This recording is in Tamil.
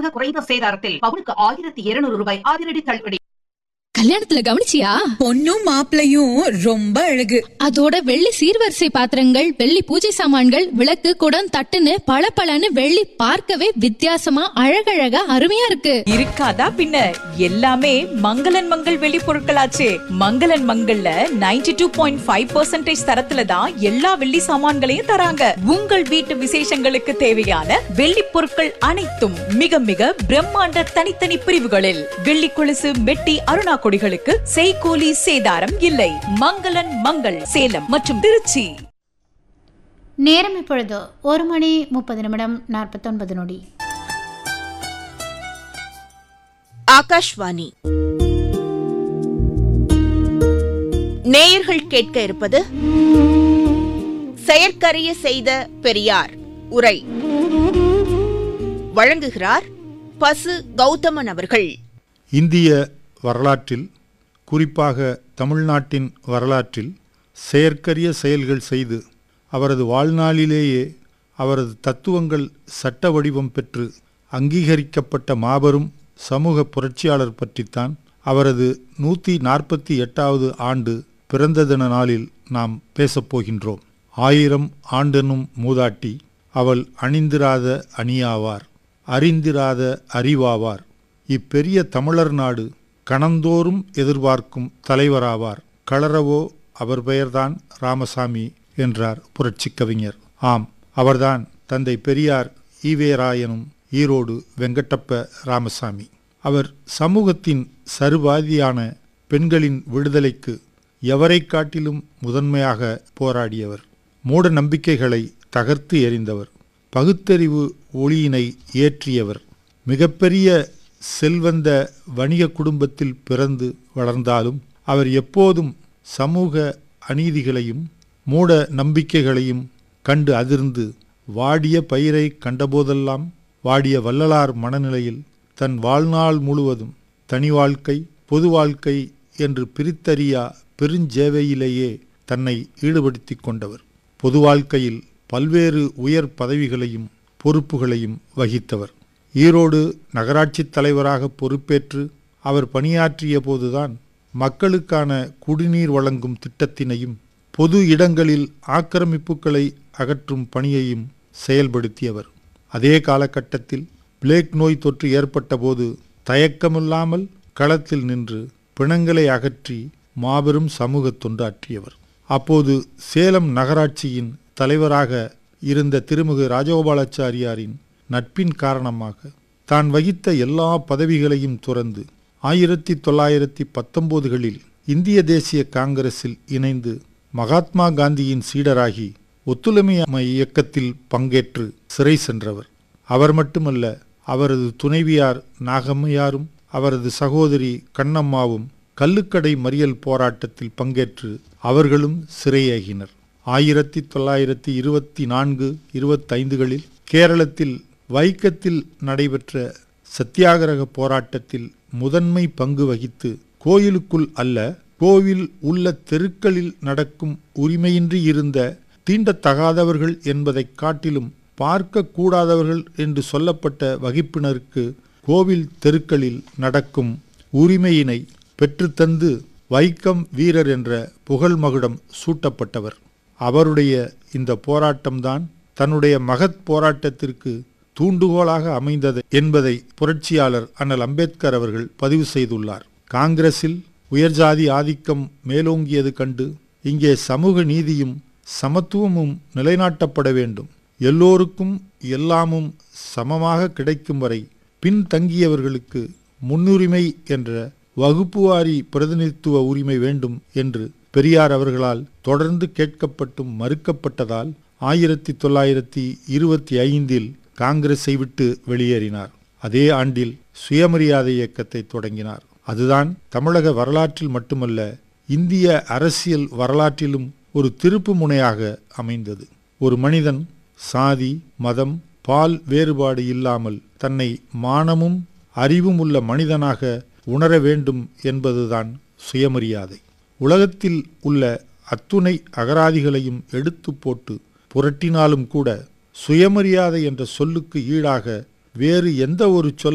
மிக குறைந்த சேதாரத்தில் பவுனுக்கு ஆயிரத்தி இருநூறு ரூபாய் அதிரடி தள்ளுபடி கல்யாணத்துல கவனிச்சியா பொண்ணும் மாப்பிளையும் ரொம்ப அழகு அதோட வெள்ளி சீர்வரிசை பாத்திரங்கள் வெள்ளி பூஜை சாமான்கள் விளக்கு குடம் தட்டுன்னு பளபளன்னு வெள்ளி பார்க்கவே வித்தியாசமா அழகழகா அருமையா இருக்கு இருக்காதா பின்ன எல்லாமே மங்களன் மங்கள் வெளி பொருட்களாச்சே மங்களன் மங்கள்ல 92.5% டூ பாயிண்ட் ஃபைவ் தரத்துல தான் எல்லா வெள்ளி சாமான்களையும் தராங்க உங்கள் வீட்டு விசேஷங்களுக்கு தேவையான வெள்ளி பொருட்கள் அனைத்தும் மிக மிக பிரம்மாண்ட தனித்தனி பிரிவுகளில் வெள்ளி கொலுசு மெட்டி அருணா கொடிகளுக்கு செய்கூலி சேதாரம் இல்லை மங்களன் மங்கள் சேலம் மற்றும் திருச்சி நேரம் இப்பொழுது ஒரு மணி முப்பது நிமிடம் நாற்பத்தொன்பது நொடி ஆகாஷ்வாணி நேயர்கள் கேட்க இருப்பது செயற்கரிய செய்த பெரியார் உரை வழங்குகிறார் பசு கௌதமன் அவர்கள் இந்திய வரலாற்றில் குறிப்பாக தமிழ்நாட்டின் வரலாற்றில் செயற்கரிய செயல்கள் செய்து அவரது வாழ்நாளிலேயே அவரது தத்துவங்கள் சட்ட வடிவம் பெற்று அங்கீகரிக்கப்பட்ட மாபெரும் சமூக புரட்சியாளர் பற்றித்தான் அவரது நூற்றி நாற்பத்தி எட்டாவது ஆண்டு பிறந்த தின நாளில் நாம் பேசப்போகின்றோம் ஆயிரம் ஆண்டெனும் மூதாட்டி அவள் அணிந்திராத அணியாவார் அறிந்திராத அறிவாவார் இப்பெரிய தமிழர் நாடு கணந்தோறும் எதிர்பார்க்கும் தலைவராவார் களரவோ அவர் பெயர்தான் ராமசாமி என்றார் புரட்சிக் கவிஞர் ஆம் அவர்தான் தந்தை பெரியார் ஈவேராயனும் ஈரோடு வெங்கட்டப்ப ராமசாமி அவர் சமூகத்தின் சருவாதியான பெண்களின் விடுதலைக்கு எவரை காட்டிலும் முதன்மையாக போராடியவர் மூட நம்பிக்கைகளை தகர்த்து எறிந்தவர் பகுத்தறிவு ஒளியினை ஏற்றியவர் மிகப்பெரிய செல்வந்த வணிக குடும்பத்தில் பிறந்து வளர்ந்தாலும் அவர் எப்போதும் சமூக அநீதிகளையும் மூட நம்பிக்கைகளையும் கண்டு அதிர்ந்து வாடிய பயிரை கண்டபோதெல்லாம் வாடிய வள்ளலார் மனநிலையில் தன் வாழ்நாள் முழுவதும் தனி வாழ்க்கை பொது வாழ்க்கை என்று பிரித்தறியா பெருஞ்சேவையிலேயே தன்னை ஈடுபடுத்திக் கொண்டவர் பொது வாழ்க்கையில் பல்வேறு உயர் பதவிகளையும் பொறுப்புகளையும் வகித்தவர் ஈரோடு நகராட்சித் தலைவராக பொறுப்பேற்று அவர் பணியாற்றிய போதுதான் மக்களுக்கான குடிநீர் வழங்கும் திட்டத்தினையும் பொது இடங்களில் ஆக்கிரமிப்புகளை அகற்றும் பணியையும் செயல்படுத்தியவர் அதே காலகட்டத்தில் பிளேக் நோய் தொற்று ஏற்பட்டபோது தயக்கமில்லாமல் களத்தில் நின்று பிணங்களை அகற்றி மாபெரும் சமூக தொண்டாற்றியவர் அப்போது சேலம் நகராட்சியின் தலைவராக இருந்த திருமிகு ராஜகோபாலாச்சாரியாரின் நட்பின் காரணமாக தான் வகித்த எல்லா பதவிகளையும் துறந்து ஆயிரத்தி தொள்ளாயிரத்தி பத்தொன்பதுகளில் இந்திய தேசிய காங்கிரஸில் இணைந்து மகாத்மா காந்தியின் சீடராகி ஒத்துழைமை இயக்கத்தில் பங்கேற்று சிறை சென்றவர் அவர் மட்டுமல்ல அவரது துணைவியார் நாகம்மையாரும் அவரது சகோதரி கண்ணம்மாவும் கள்ளுக்கடை மறியல் போராட்டத்தில் பங்கேற்று அவர்களும் சிறையாகினர் ஆயிரத்தி தொள்ளாயிரத்தி இருபத்தி நான்கு இருபத்தைந்துகளில் கேரளத்தில் வைக்கத்தில் நடைபெற்ற சத்தியாகிரக போராட்டத்தில் முதன்மை பங்கு வகித்து கோயிலுக்குள் அல்ல கோவில் உள்ள தெருக்களில் நடக்கும் உரிமையின்றி இருந்த தீண்டத்தகாதவர்கள் என்பதைக் காட்டிலும் பார்க்க கூடாதவர்கள் என்று சொல்லப்பட்ட வகுப்பினருக்கு கோவில் தெருக்களில் நடக்கும் உரிமையினை பெற்றுத்தந்து வைக்கம் வீரர் என்ற புகழ் மகுடம் சூட்டப்பட்டவர் அவருடைய இந்த போராட்டம்தான் தன்னுடைய மகத் போராட்டத்திற்கு தூண்டுகோலாக அமைந்தது என்பதை புரட்சியாளர் அண்ணல் அம்பேத்கர் அவர்கள் பதிவு செய்துள்ளார் காங்கிரஸில் உயர்ஜாதி ஆதிக்கம் மேலோங்கியது கண்டு இங்கே சமூக நீதியும் சமத்துவமும் நிலைநாட்டப்பட வேண்டும் எல்லோருக்கும் எல்லாமும் சமமாக கிடைக்கும் வரை பின்தங்கியவர்களுக்கு முன்னுரிமை என்ற வகுப்புவாரி பிரதிநிதித்துவ உரிமை வேண்டும் என்று பெரியார் அவர்களால் தொடர்ந்து கேட்கப்பட்டும் மறுக்கப்பட்டதால் ஆயிரத்தி தொள்ளாயிரத்தி இருபத்தி ஐந்தில் காங்கிரஸை விட்டு வெளியேறினார் அதே ஆண்டில் சுயமரியாதை இயக்கத்தை தொடங்கினார் அதுதான் தமிழக வரலாற்றில் மட்டுமல்ல இந்திய அரசியல் வரலாற்றிலும் ஒரு திருப்பு முனையாக அமைந்தது ஒரு மனிதன் சாதி மதம் பால் வேறுபாடு இல்லாமல் தன்னை மானமும் அறிவும் உள்ள மனிதனாக உணர வேண்டும் என்பதுதான் சுயமரியாதை உலகத்தில் உள்ள அத்துணை அகராதிகளையும் எடுத்து போட்டு புரட்டினாலும் கூட சுயமரியாதை என்ற சொல்லுக்கு ஈடாக வேறு எந்த ஒரு சொல்